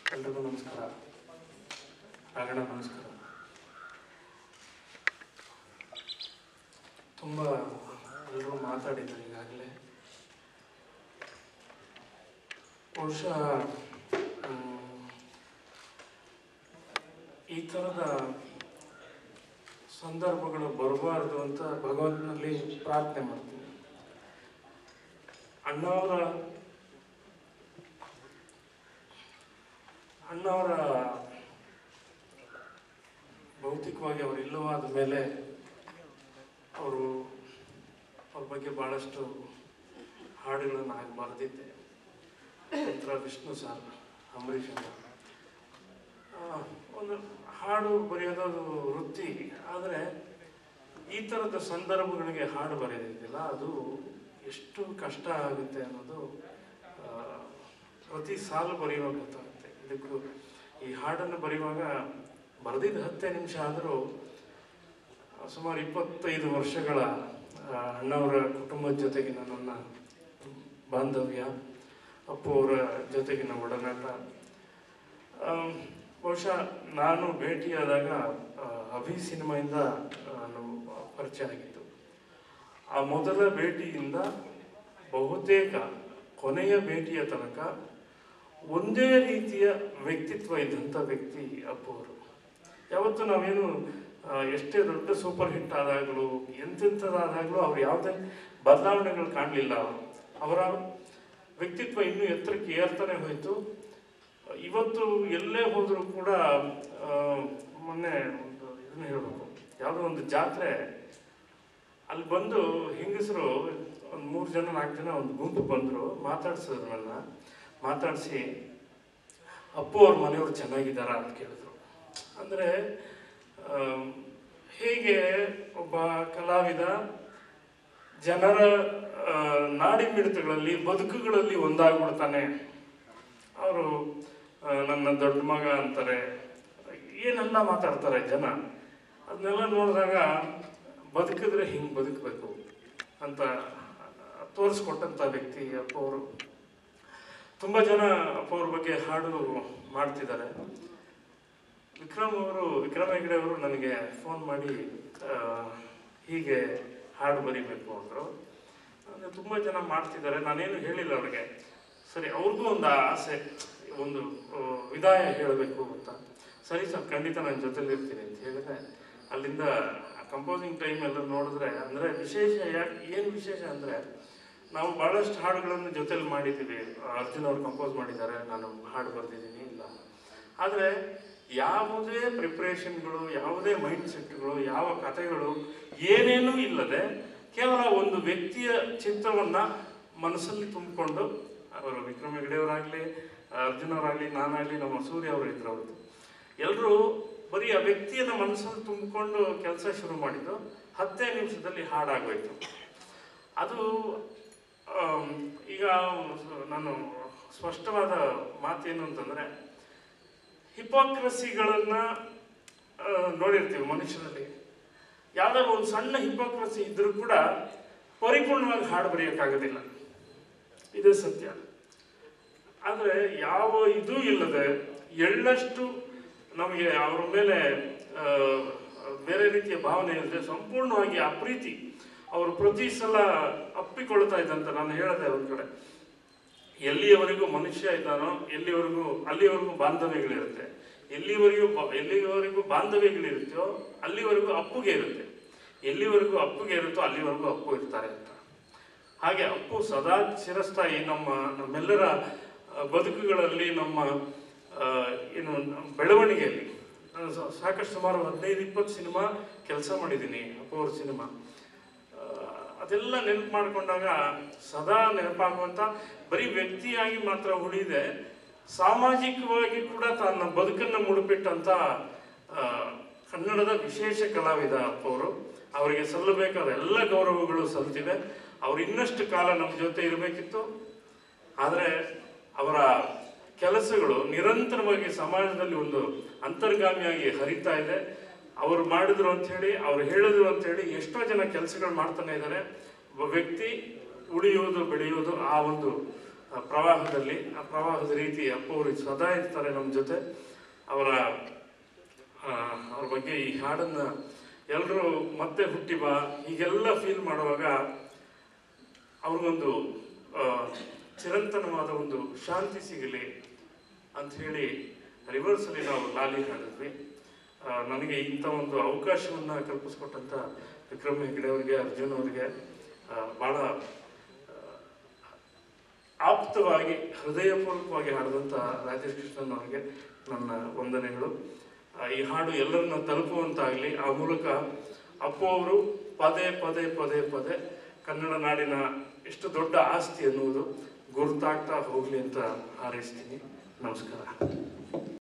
ಎಲ್ರಿಗೂ ನಮಸ್ಕಾರ ರಾಗಣ ನಮಸ್ಕಾರ ತುಂಬ ಎಲ್ಲರೂ ಮಾತಾಡಿದ್ದಾರೆ ಈಗಾಗಲೇ ಬಹುಶಃ ಮ್, ಈ ಥರದ ಸಂದರ್ಭಗಳು ಬರಬಾರ್ದು ಅಂತ ಭಗವಂತನಲ್ಲಿ ಪ್ರಾರ್ಥನೆ ಮಾಡ್ತೀನಿ ಅಣ್ಣವರ ಅಣ್ಣವರ ಭೌತಿಕವಾಗಿ ಅವರು ಇಲ್ಲವಾದ ಮೇಲೆ ಅವರು ಅವ್ರ ಬಗ್ಗೆ ಭಾಳಷ್ಟು ಹಾಡುಗಳನ್ನು ಆಗಿ ಬರೆದಿದ್ದೆ ನಂತರ ವಿಷ್ಣು ಸರ್ ಅಂಬರೀಷ್ ಅವರು ಆ, ಒಂದು ಹಾಡು ಬರೆಯೋದು ವೃತ್ತಿ ಆದರೆ ಈ ಥರದ ಸಂದರ್ಭಗಳಿಗೆ ಹಾಡು ಬರೆಯೋದಿದೆಯಲ್ಲ ಅದು ಎಷ್ಟು ಕಷ್ಟ ಆಗುತ್ತೆ ಅನ್ನೋದು ಆ, ಪ್ರತಿ ಸಾಲು ಬರೆಯುವಾಗ ಗೊತ್ತಾಗುತ್ತೆ ಇದಕ್ಕೂ ಈ ಹಾಡನ್ನು ಬರೆಯುವಾಗ ಬರೆದಿದ್ದು ಹತ್ತೇ ನಿಮಿಷ ಆದರೂ ಸುಮಾರು ಇಪ್ಪತ್ತೈದು ವರ್ಷಗಳ ಆ, ಅಣ್ಣವರ ಕುಟುಂಬದ ಜೊತೆಗಿನ ನನ್ನ ಬಾಂಧವ್ಯ ಅಪ್ಪು ಅವರ ಜೊತೆಗಿನ ಒಡನಾಟ ಆಮ್, ಬಹುಶಃ ನಾನು ಭೇಟಿಯಾದಾಗ ಆ, ಅಭಿ ಸಿನಿಮಾಯಿಂದ ನಾನು ಪರಿಚಯ ಆಗಿದ್ದು ಆ ಮೊದಲ ಭೇಟಿಯಿಂದ ಬಹುತೇಕ ಕೊನೆಯ ಭೇಟಿಯ ತನಕ ಒಂದೇ ರೀತಿಯ ವ್ಯಕ್ತಿತ್ವ ಇದ್ದಂಥ ವ್ಯಕ್ತಿ ಅಪ್ಪು ಅವರು ಯಾವತ್ತು ನಾವೇನು ಆ, ಎಷ್ಟೇ ದೊಡ್ಡ ಸೂಪರ್ ಹಿಟ್ ಆದಾಗಲೂ ಎಂತೆಂಥದ್ದಾದಾಗಲೂ ಅವ್ರು ಯಾವುದೇ ಬದಲಾವಣೆಗಳು ಕಾಣಲಿಲ್ಲ ಅವರು ಅವರ ವ್ಯಕ್ತಿತ್ವ ಇನ್ನೂ ಎತ್ತರಕ್ಕೆ ಏರ್ತಾನೆ ಹೋಯಿತು ಇವತ್ತು ಎಲ್ಲೇ ಹೋದರೂ ಕೂಡ ಆ, ಮೊನ್ನೆ ಒಂದು ಇದನ್ನ ಹೇಳಬೇಕು ಯಾವುದೋ ಒಂದು ಜಾತ್ರೆ ಅಲ್ಲಿ ಬಂದು ಹೆಂಗಸರು ಒಂದು ಮೂರು ಜನ ನಾಲ್ಕು ಜನ ಒಂದು ಗುಂಪು ಬಂದರು ಮಾತಾಡ್ಸಿದ್ರು ನನ್ನ ಮಾತಾಡಿಸಿ ಅಪ್ಪು ಅವ್ರ ಮನೆಯವ್ರು ಚೆನ್ನಾಗಿದ್ದಾರಾ ಅಂತ ಕೇಳಿದ್ರು ಅಂದರೆ ಹೇಗೆ ಒಬ್ಬ ಕಲಾವಿದ ಜನರ ಆ, ನಾಡಿ ಮಿಡಿತಗಳಲ್ಲಿ ಬದುಕುಗಳಲ್ಲಿ ಒಂದಾಗ್ಬಿಡ್ತಾನೆ ಅವರು ನನ್ನ ದೊಡ್ಡ ಮಗ ಅಂತಾರೆ ಏನೆಲ್ಲ ಮಾತಾಡ್ತಾರೆ ಜನ ಅದನ್ನೆಲ್ಲ ನೋಡಿದಾಗ ಬದುಕಿದ್ರೆ ಹಿಂಗೆ ಬದುಕಬೇಕು ಅಂತ ತೋರಿಸ್ಕೊಟ್ಟಂಥ ವ್ಯಕ್ತಿ ಅಪ್ಪ ಅವರು ತುಂಬ ಜನ ಅಪ್ಪ ಅವ್ರ ಬಗ್ಗೆ ಹಾಡು ಮಾಡ್ತಿದ್ದಾರೆ ವಿಕ್ರಮ್ ಅವರು ವಿಕ್ರಮ್ ಹೆಗ್ಡೆ ಅವರು ನನಗೆ ಫೋನ್ ಮಾಡಿ ಆ, ಹೀಗೆ ಹಾಡು ಬರಿಬೇಕು ಅಂದರು ಅಂದರೆ ತುಂಬ ಜನ ಮಾಡ್ತಿದ್ದಾರೆ ನಾನೇನು ಹೇಳಿಲ್ಲ ಅವ್ರಿಗೆ ಸರಿ ಅವ್ರಿಗೂ ಒಂದು ಆಸೆ ಒಂದು ಆ, ವಿದಾಯ ಹೇಳಬೇಕು ಅಂತ ಸರಿ ಸರ್ ಖಂಡಿತ ನನ್ನ ಜೊತೆಲಿ ಇರ್ತೀನಿ ಅಂತ ಹೇಳಿದ್ರೆ ಅಲ್ಲಿಂದ ಕಂಪೋಸಿಂಗ್ ಟೈಮ್ ಎಲ್ಲ ನೋಡಿದ್ರೆ ಅಂದರೆ ವಿಶೇಷ ಯಾಕೆ ಏನು ವಿಶೇಷ ಅಂದರೆ ನಾವು ಭಾಳಷ್ಟು ಹಾಡುಗಳನ್ನು ಜೊತೆಲಿ ಮಾಡಿದ್ದೀವಿ ಅರ್ಜುನ್ ಅವ್ರು ಕಂಪೋಸ್ ಮಾಡಿದ್ದಾರೆ ನಾನು ಹಾಡು ಬರೆದಿದ್ದೀನಿ ಇಲ್ಲ ಆದರೆ ಯಾವುದೇ ಪ್ರಿಪ್ರೇಷನ್ಗಳು ಯಾವುದೇ ಮೈಂಡ್ ಸೆಟ್ಗಳು ಯಾವ ಕಥೆಗಳು ಏನೇನೂ ಇಲ್ಲದೆ ಕೇವಲ ಒಂದು ವ್ಯಕ್ತಿಯ ಚಿತ್ರವನ್ನು ಮನಸ್ಸಲ್ಲಿ ತುಂಬಿಕೊಂಡು ಅವರು ವಿಕ್ರಮ್ ಹೆಗಡೆಯವರಾಗಲಿ ಅರ್ಜುನ್ ಅವರಾಗಲಿ ನಾನಾಗಲಿ ನಮ್ಮ ಸೂರ್ಯ ಅವರು ಇದ್ರು ಅವ್ರದ್ದು ಎಲ್ಲರೂ ಬರೀ ಆ ವ್ಯಕ್ತಿಯನ್ನು ಮನಸ್ಸಲ್ಲಿ ತುಂಬಿಕೊಂಡು ಕೆಲಸ ಶುರು ಮಾಡಿದ್ದು ಹತ್ತೇ ನಿಮಿಷದಲ್ಲಿ ಹಾಡಾಗೋಯ್ತು ಅದು ಆಮ್, ಈಗ ನಾನು ಸ್ಪಷ್ಟವಾದ ಮಾತೇನು ಅಂತಂದರೆ ಹಿಪೋಕ್ರಸಿಗಳನ್ನ ಆ, ನೋಡಿರ್ತೀವಿ ಮನುಷ್ಯರಲ್ಲಿ ಯಾವ್ದಾದ್ರು ಒಂದು ಸಣ್ಣ ಹಿಪೋಕ್ರಸಿ ಇದ್ರೂ ಕೂಡ ಪರಿಪೂರ್ಣವಾಗಿ ಹಾಡು ಬರೆಯೋಕ್ಕಾಗೋದಿಲ್ಲ ಇದೇ ಸತ್ಯ ಆದರೆ ಯಾವ ಇದೂ ಇಲ್ಲದೆ ಎಳ್ಳಷ್ಟು ನಮಗೆ ಅವರ ಮೇಲೆ ಆ, ಬೇರೆ ರೀತಿಯ ಭಾವನೆ ಇಲ್ಲದೆ ಸಂಪೂರ್ಣವಾಗಿ ಆ ಪ್ರೀತಿ ಅವರು ಪ್ರತಿ ಸಲ ಅಪ್ಪಿಕೊಳ್ತಾ ಇದ್ದಂತ ನಾನು ಹೇಳಿದೆ ಅವ್ರ ಕಡೆ ಎಲ್ಲಿಯವರೆಗೂ ಮನುಷ್ಯ ಇದ್ದಾನೋ ಎಲ್ಲಿವರೆಗೂ ಅಲ್ಲಿವರೆಗೂ ಬಾಂಧವ್ಯಗಳಿರುತ್ತೆ ಎಲ್ಲಿವರೆಗೂ ಬ- ಎಲ್ಲಿವರೆಗೂ ಬಾಂಧವ್ಯಗಳಿರುತ್ತೋ ಅಲ್ಲಿವರೆಗೂ ಅಪ್ಪುಗೆ ಇರುತ್ತೆ ಎಲ್ಲಿವರೆಗೂ ಅಪ್ಪುಗೆ ಇರುತ್ತೋ ಅಲ್ಲಿವರೆಗೂ ಅಪ್ಪು ಇರ್ತಾರೆ ಅಂತ ಹಾಗೆ ಅಪ್ಪು ಸದಾ ಚಿರಸ್ಥಾಯಿ ನಮ್ಮ ನಮ್ಮೆಲ್ಲರ ಆ, ಬದುಕುಗಳಲ್ಲಿ ನಮ್ಮ ಆ, ಏನು ನಮ್ಮ ಬೆಳವಣಿಗೆಯಲ್ಲಿ ನಾನು ಸಾ- ಸಾಕಷ್ಟು ಸುಮಾರು ಹದಿನೈದು ಇಪ್ಪತ್ತು ಸಿನಿಮಾ ಕೆಲಸ ಮಾಡಿದ್ದೀನಿ ಅಪ್ಪು ಅವ್ರ ಸಿನಿಮಾ ಆ, ಅದೆಲ್ಲ ನೆನಪು ಮಾಡಿಕೊಂಡಾಗ ಸದಾ ನೆನಪಾಗುವಂಥ ಬರೀ ವ್ಯಕ್ತಿಯಾಗಿ ಮಾತ್ರ ಉಳಿದೆ ಸಾಮಾಜಿಕವಾಗಿ ಕೂಡ ತನ್ನ ಬದುಕನ್ನು ಮುಡುಪಿಟ್ಟಂಥ ಆ, ಕನ್ನಡದ ವಿಶೇಷ ಕಲಾವಿದ ಅಪ್ಪ ಅವರು ಅವರಿಗೆ ಸಲ್ಲಬೇಕಾದ ಎಲ್ಲ ಗೌರವಗಳು ಸಲ್ತಿವೆ ಅವ್ರು ಇನ್ನಷ್ಟು ಕಾಲ ನಮ್ಮ ಜೊತೆ ಇರಬೇಕಿತ್ತು ಆದರೆ ಅವರ ಕೆಲಸಗಳು ನಿರಂತರವಾಗಿ ಸಮಾಜದಲ್ಲಿ ಒಂದು ಅಂತರ್ಗಾಮಿಯಾಗಿ ಹರಿತಾ ಇದೆ ಅವರು ಮಾಡಿದ್ರು ಅಂತ ಹೇಳಿ ಅವ್ರು ಹೇಳಿದ್ರು ಅಂತ ಹೇಳಿ ಎಷ್ಟೋ ಜನ ಕೆಲಸಗಳು ಮಾಡ್ತಾನೆ ಇದ್ದಾರೆ ಒಬ್ಬ ವ್ಯಕ್ತಿ ಉಳಿಯೋದು ಬೆಳೆಯೋದು ಆ ಒಂದು ಆ ಪ್ರವಾಹದಲ್ಲಿ ಆ ಪ್ರವಾಹದ ರೀತಿ ಅಪ್ಪ ಅವರು ಸದಾ ಇರ್ತಾರೆ ನಮ್ಮ ಜೊತೆ ಅವರ ಆ, ಅವ್ರ ಬಗ್ಗೆ ಈ ಹಾಡನ್ನ ಎಲ್ಲರೂ ಮತ್ತೆ ಹುಟ್ಟಿ ಬಾ ಹೀಗೆಲ್ಲ ಫೀಲ್ ಮಾಡುವಾಗ ಅವ್ರಿಗೊಂದು ಆ, ಚಿರಂತನವಾದ ಒಂದು ಶಾಂತಿ ಸಿಗಲಿ ಅಂತ ಹೇಳಿ ರಿವರ್ಸಲ್ಲಿ ನಾವು ಲಾಲಿ ಹಾಡಿದ್ವಿ ಆ, ನನಗೆ ಇಂಥ ಒಂದು ಅವಕಾಶವನ್ನ ಕಲ್ಪಿಸ್ಕೊಟ್ಟಂತ ವಿಕ್ರಮ್ ಹೆಗ್ಡೆ ಅವರಿಗೆ ಅರ್ಜುನ್ ಅವರಿಗೆ ಆ, ಬಹಳ ಆ, ಆಪ್ತವಾಗಿ ಹೃದಯಪೂರ್ವಕವಾಗಿ ಹಾಡಿದಂಥ ರಾಜೇಶ್ ಕೃಷ್ಣನ್ ಅವರಿಗೆ ನನ್ನ ವಂದನೆಗಳು ಆ, ಈ ಹಾಡು ಎಲ್ಲರನ್ನ ತಲುಪುವಂತಾಗಲಿ ಆ ಮೂಲಕ ಅಪ್ಪು ಅವರು ಪದೇ ಪದೇ ಪದೇ ಪದೇ ಕನ್ನಡ ನಾಡಿನ ಎಷ್ಟು ದೊಡ್ಡ ಆಸ್ತಿ ಅನ್ನುವುದು ಗುರುತಾಗ್ತಾ ಹೋಗ್ಲಿ ಅಂತ ಹಾರೈಸ್ತೀನಿ ನಮಸ್ಕಾರ